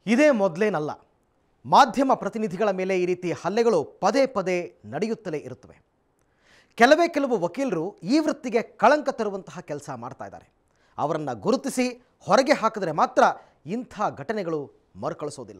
ಇದೇ ಮೊದಲೇನಲ್ಲ ಮಾಧ್ಯಮ ಪ್ರತಿನಿಧಿಗಳ ಮೇಲೆ ಈ ರೀತಿ ಹಲ್ಲೆಗಳು ಪದೇ ಪದೇ ನಡೆಯುತ್ತಲೇ ಇರುತ್ತವೆ ಕೆಲವೇ ಕೆಲವು ವಕೀಲರು ಈ ವೃತ್ತಿಗೆ ಕಳಂಕ ತರುವಂತಹ ಕೆಲಸ ಮಾಡ್ತಾ ಇದ್ದಾರೆ ಅವರನ್ನು ಗುರುತಿಸಿ ಹೊರಗೆ ಹಾಕಿದರೆ ಮಾತ್ರ ಇಂಥ ಘಟನೆಗಳು ಮರುಕಳಿಸೋದಿಲ್ಲ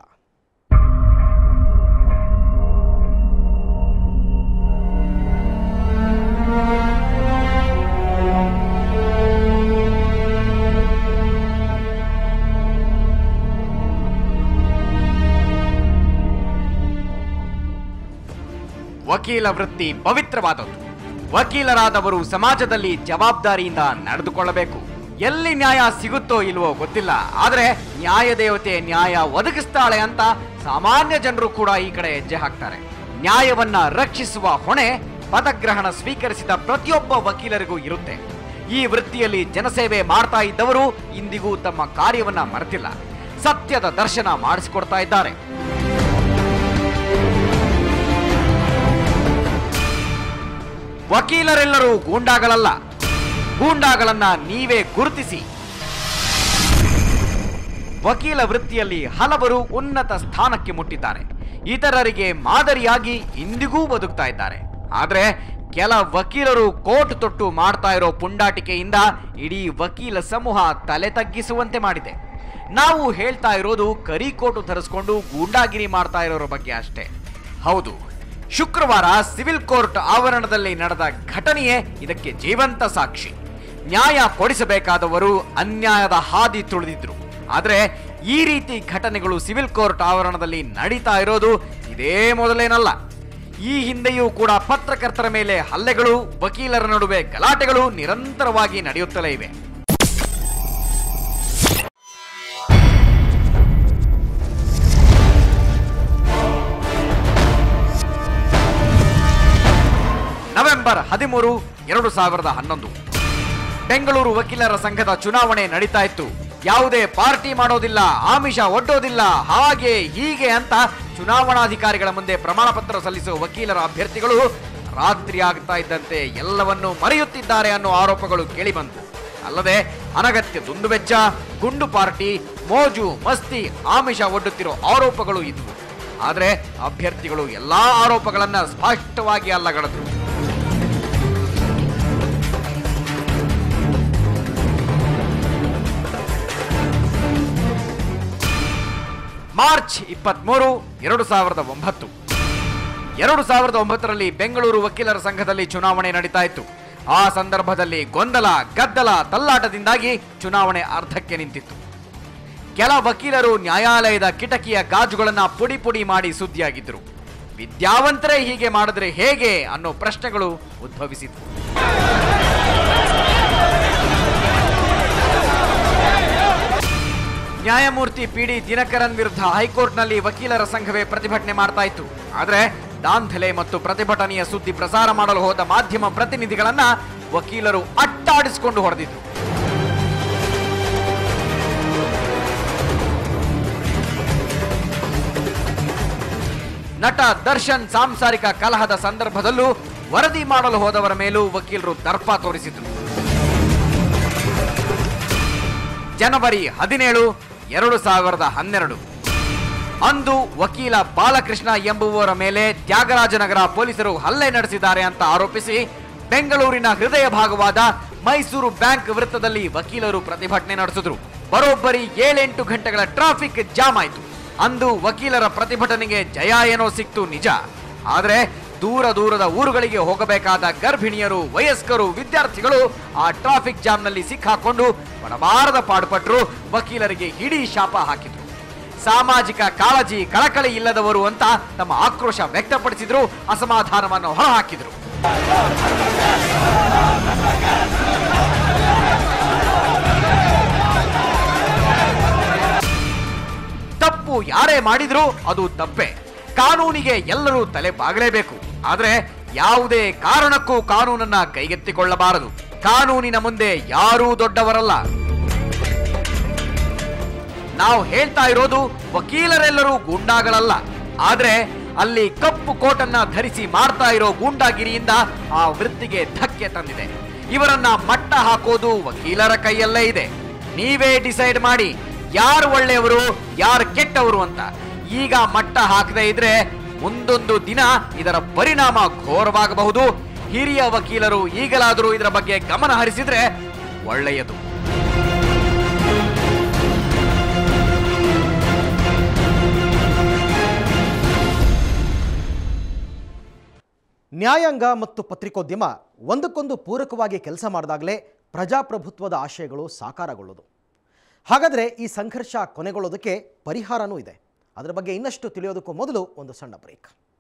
ವಕೀಲ ವೃತ್ತಿ ಪವಿತ್ರವಾದದ್ದು ವಕೀಲರಾದವರು ಸಮಾಜದಲ್ಲಿ ಜವಾಬ್ದಾರಿಯಿಂದ ನಡೆದುಕೊಳ್ಳಬೇಕು ಎಲ್ಲಿ ನ್ಯಾಯ ಸಿಗುತ್ತೋ ಇಲ್ವೋ ಗೊತ್ತಿಲ್ಲ ಆದ್ರೆ ನ್ಯಾಯ ದೇವತೆ ನ್ಯಾಯ ಒದಗಿಸ್ತಾಳೆ ಅಂತ ಸಾಮಾನ್ಯ ಜನರು ಕೂಡ ಈ ಕಡೆ ಹೆಜ್ಜೆ ಹಾಕ್ತಾರೆ ನ್ಯಾಯವನ್ನ ರಕ್ಷಿಸುವ ಹೊಣೆ ಪದಗ್ರಹಣ ಸ್ವೀಕರಿಸಿದ ಪ್ರತಿಯೊಬ್ಬ ವಕೀಲರಿಗೂ ಇರುತ್ತೆ ಈ ವೃತ್ತಿಯಲ್ಲಿ ಜನಸೇವೆ ಮಾಡ್ತಾ ಇದ್ದವರು ಇಂದಿಗೂ ತಮ್ಮ ಕಾರ್ಯವನ್ನ ಮರೆತಿಲ್ಲ ಸತ್ಯದ ದರ್ಶನ ಮಾಡಿಸಿಕೊಡ್ತಾ ಇದ್ದಾರೆ ವಕೀಲರೆಲ್ಲರೂ ಗೂಂಡಾಗಳಲ್ಲ ಗೂಂಡಾಗಳನ್ನ ನೀವೇ ಗುರುತಿಸಿ ವಕೀಲ ವೃತ್ತಿಯಲ್ಲಿ ಹಲವರು ಉನ್ನತ ಸ್ಥಾನಕ್ಕೆ ಮುಟ್ಟಿದ್ದಾರೆ ಇತರರಿಗೆ ಮಾದರಿಯಾಗಿ ಇಂದಿಗೂ ಬದುಕ್ತಾ ಇದ್ದಾರೆ ಆದ್ರೆ ಕೆಲ ವಕೀಲರು ಕೋಟ್ ತೊಟ್ಟು ಮಾಡ್ತಾ ಇರೋ ಪುಂಡಾಟಿಕೆಯಿಂದ ಇಡೀ ವಕೀಲ ಸಮೂಹ ತಲೆ ತಗ್ಗಿಸುವಂತೆ ಮಾಡಿದೆ ನಾವು ಹೇಳ್ತಾ ಇರೋದು ಕರಿಕೋಟು ಧರಿಸ್ಕೊಂಡು ಗೂಂಡಾಗಿರಿ ಮಾಡ್ತಾ ಇರೋರ ಬಗ್ಗೆ ಅಷ್ಟೇ ಹೌದು ಶುಕ್ರವಾರ ಸಿವಿಲ್ ಕೋರ್ಟ್ ಆವರಣದಲ್ಲಿ ನಡೆದ ಘಟನೆಯೇ ಇದಕ್ಕೆ ಜೀವಂತ ಸಾಕ್ಷಿ ನ್ಯಾಯ ಕೊಡಿಸಬೇಕಾದವರು ಅನ್ಯಾಯದ ಹಾದಿ ತುಳಿದಿದ್ರು ಆದ್ರೆ ಈ ರೀತಿ ಘಟನೆಗಳು ಸಿವಿಲ್ ಕೋರ್ಟ್ ಆವರಣದಲ್ಲಿ ನಡೀತಾ ಇರೋದು ಇದೇ ಮೊದಲೇನಲ್ಲ ಈ ಹಿಂದೆಯೂ ಕೂಡ ಪತ್ರಕರ್ತರ ಮೇಲೆ ಹಲ್ಲೆಗಳು ವಕೀಲರ ನಡುವೆ ಗಲಾಟೆಗಳು ನಿರಂತರವಾಗಿ ನಡೆಯುತ್ತಲೇ ಇವೆ ನವೆಂಬರ್ ಹದಿಮೂರು ಎರಡು ಸಾವಿರದ ಹನ್ನೊಂದು ಬೆಂಗಳೂರು ವಕೀಲರ ಸಂಘದ ಚುನಾವಣೆ ನಡೀತಾ ಇತ್ತು ಯಾವುದೇ ಪಾರ್ಟಿ ಮಾಡೋದಿಲ್ಲ ಆಮಿಷ ಒಡ್ಡೋದಿಲ್ಲ ಹಾಗೆ ಹೀಗೆ ಅಂತ ಚುನಾವಣಾಧಿಕಾರಿಗಳ ಮುಂದೆ ಪ್ರಮಾಣ ಪತ್ರ ಸಲ್ಲಿಸುವ ವಕೀಲರ ಅಭ್ಯರ್ಥಿಗಳು ರಾತ್ರಿ ಆಗ್ತಾ ಇದ್ದಂತೆ ಎಲ್ಲವನ್ನೂ ಮರೆಯುತ್ತಿದ್ದಾರೆ ಅನ್ನೋ ಆರೋಪಗಳು ಕೇಳಿಬಂತು ಅಲ್ಲದೆ ಅನಗತ್ಯ ದುಂದುವೆಚ್ಚ ಗುಂಡು ಪಾರ್ಟಿ ಮೋಜು ಮಸ್ತಿ ಆಮಿಷ ಒಡ್ಡುತ್ತಿರೋ ಆರೋಪಗಳು ಇದ್ವು ಆದ್ರೆ ಅಭ್ಯರ್ಥಿಗಳು ಎಲ್ಲಾ ಆರೋಪಗಳನ್ನ ಸ್ಪಷ್ಟವಾಗಿ ಅಲ್ಲಗಳೆದ್ರು ಮಾರ್ಚ್ ಇಪ್ಪತ್ಮೂರು ಎರಡು ಸಾವಿರದ ಒಂಬತ್ತು ಎರಡು ಸಾವಿರದ ಒಂಬತ್ತರಲ್ಲಿ ಬೆಂಗಳೂರು ವಕೀಲರ ಸಂಘದಲ್ಲಿ ಚುನಾವಣೆ ನಡೀತಾ ಇತ್ತು ಆ ಸಂದರ್ಭದಲ್ಲಿ ಗೊಂದಲ ಗದ್ದಲ ತಲ್ಲಾಟದಿಂದಾಗಿ ಚುನಾವಣೆ ಅರ್ಧಕ್ಕೆ ನಿಂತಿತ್ತು ಕೆಲ ವಕೀಲರು ನ್ಯಾಯಾಲಯದ ಕಿಟಕಿಯ ಗಾಜುಗಳನ್ನ ಪುಡಿ ಪುಡಿ ಮಾಡಿ ಸುದ್ದಿಯಾಗಿದ್ರು ವಿದ್ಯಾವಂತರೇ ಹೀಗೆ ಮಾಡಿದ್ರೆ ಹೇಗೆ ಅನ್ನೋ ಪ್ರಶ್ನೆಗಳು ಉದ್ಭವಿಸಿದ್ವು ನ್ಯಾಯಮೂರ್ತಿ ಪಿ ಡಿ ದಿನಕರನ್ ವಿರುದ್ಧ ಹೈಕೋರ್ಟ್ನಲ್ಲಿ ವಕೀಲರ ಸಂಘವೇ ಪ್ರತಿಭಟನೆ ಮಾಡ್ತಾ ಇತ್ತು ಆದ್ರೆ ದಾಂಧಲೆ ಮತ್ತು ಪ್ರತಿಭಟನೆಯ ಸುದ್ದಿ ಪ್ರಸಾರ ಮಾಡಲು ಹೋದ ಮಾಧ್ಯಮ ಪ್ರತಿನಿಧಿಗಳನ್ನ ವಕೀಲರು ಅಟ್ಟಾಡಿಸಿಕೊಂಡು ಹೊಡೆದಿದ್ರು ನಟ ದರ್ಶನ್ ಸಾಂಸಾರಿಕ ಕಲಹದ ಸಂದರ್ಭದಲ್ಲೂ ವರದಿ ಮಾಡಲು ಹೋದವರ ಮೇಲೂ ವಕೀಲರು ದರ್ಪ ತೋರಿಸಿದ್ರು ಜನವರಿ ಹದಿನೇಳು ಎರಡು ಸಾವಿರದ ಹನ್ನೆರಡು ಅಂದು ವಕೀಲ ಬಾಲಕೃಷ್ಣ ಎಂಬುವವರ ಮೇಲೆ ತ್ಯಾಗರಾಜನಗರ ಪೊಲೀಸರು ಹಲ್ಲೆ ನಡೆಸಿದ್ದಾರೆ ಅಂತ ಆರೋಪಿಸಿ ಬೆಂಗಳೂರಿನ ಹೃದಯ ಭಾಗವಾದ ಮೈಸೂರು ಬ್ಯಾಂಕ್ ವೃತ್ತದಲ್ಲಿ ವಕೀಲರು ಪ್ರತಿಭಟನೆ ನಡೆಸಿದ್ರು ಬರೋಬ್ಬರಿ ಏಳೆಂಟು ಗಂಟೆಗಳ ಟ್ರಾಫಿಕ್ ಜಾಮ್ ಆಯಿತು ಅಂದು ವಕೀಲರ ಪ್ರತಿಭಟನೆಗೆ ಜಯ ಏನೋ ಸಿಕ್ತು ನಿಜ ಆದ್ರೆ ದೂರ ದೂರದ ಊರುಗಳಿಗೆ ಹೋಗಬೇಕಾದ ಗರ್ಭಿಣಿಯರು ವಯಸ್ಕರು ವಿದ್ಯಾರ್ಥಿಗಳು ಆ ಟ್ರಾಫಿಕ್ ಜಾಮ್ನಲ್ಲಿ ಸಿಕ್ಕಾಕೊಂಡು ಪಡಬಾರದ ಪಾಡುಪಟ್ರು ವಕೀಲರಿಗೆ ಹಿಡೀ ಶಾಪ ಹಾಕಿದ್ರು ಸಾಮಾಜಿಕ ಕಾಳಜಿ ಕಳಕಳಿ ಇಲ್ಲದವರು ಅಂತ ತಮ್ಮ ಆಕ್ರೋಶ ವ್ಯಕ್ತಪಡಿಸಿದ್ರು ಅಸಮಾಧಾನವನ್ನು ಹೊರಹಾಕಿದ್ರು ತಪ್ಪು ಯಾರೇ ಮಾಡಿದ್ರು ಅದು ತಪ್ಪೇ ಕಾನೂನಿಗೆ ಎಲ್ಲರೂ ತಲೆ ಬಾಗಲೇಬೇಕು ಆದ್ರೆ ಯಾವುದೇ ಕಾರಣಕ್ಕೂ ಕಾನೂನನ್ನ ಕೈಗೆತ್ತಿಕೊಳ್ಳಬಾರದು ಕಾನೂನಿನ ಮುಂದೆ ಯಾರೂ ದೊಡ್ಡವರಲ್ಲ ನಾವು ಹೇಳ್ತಾ ಇರೋದು ವಕೀಲರೆಲ್ಲರೂ ಗೂಂಡಾಗಳಲ್ಲ ಆದ್ರೆ ಅಲ್ಲಿ ಕಪ್ಪು ಕೋಟನ್ನ ಧರಿಸಿ ಮಾಡ್ತಾ ಇರೋ ಗೂಂಡಾಗಿರಿಯಿಂದ ಆ ವೃತ್ತಿಗೆ ಧಕ್ಕೆ ತಂದಿದೆ ಇವರನ್ನ ಮಟ್ಟ ಹಾಕೋದು ವಕೀಲರ ಕೈಯಲ್ಲೇ ಇದೆ ನೀವೇ ಡಿಸೈಡ್ ಮಾಡಿ ಯಾರು ಒಳ್ಳೆಯವರು ಯಾರು ಕೆಟ್ಟವರು ಅಂತ ಈಗ ಮಟ್ಟ ಹಾಕದೇ ಇದ್ರೆ ಮುಂದೊಂದು ದಿನ ಇದರ ಪರಿಣಾಮ ಘೋರವಾಗಬಹುದು ಹಿರಿಯ ವಕೀಲರು ಈಗಲಾದರೂ ಇದರ ಬಗ್ಗೆ ಗಮನ ಹರಿಸಿದ್ರೆ ಒಳ್ಳೆಯದು ನ್ಯಾಯಾಂಗ ಮತ್ತು ಪತ್ರಿಕೋದ್ಯಮ ಒಂದಕ್ಕೊಂದು ಪೂರಕವಾಗಿ ಕೆಲಸ ಮಾಡಿದಾಗಲೇ ಪ್ರಜಾಪ್ರಭುತ್ವದ ಆಶಯಗಳು ಸಾಕಾರಗೊಳ್ಳೋದು ಹಾಗಾದರೆ ಈ ಸಂಘರ್ಷ ಕೊನೆಗೊಳ್ಳೋದಕ್ಕೆ ಪರಿಹಾರನೂ ಇದೆ ಅದರ ಬಗ್ಗೆ ಇನ್ನಷ್ಟು ತಿಳಿಯೋದಕ್ಕೂ ಮೊದಲು ಒಂದು ಸಣ್ಣ ಬ್ರೇಕ್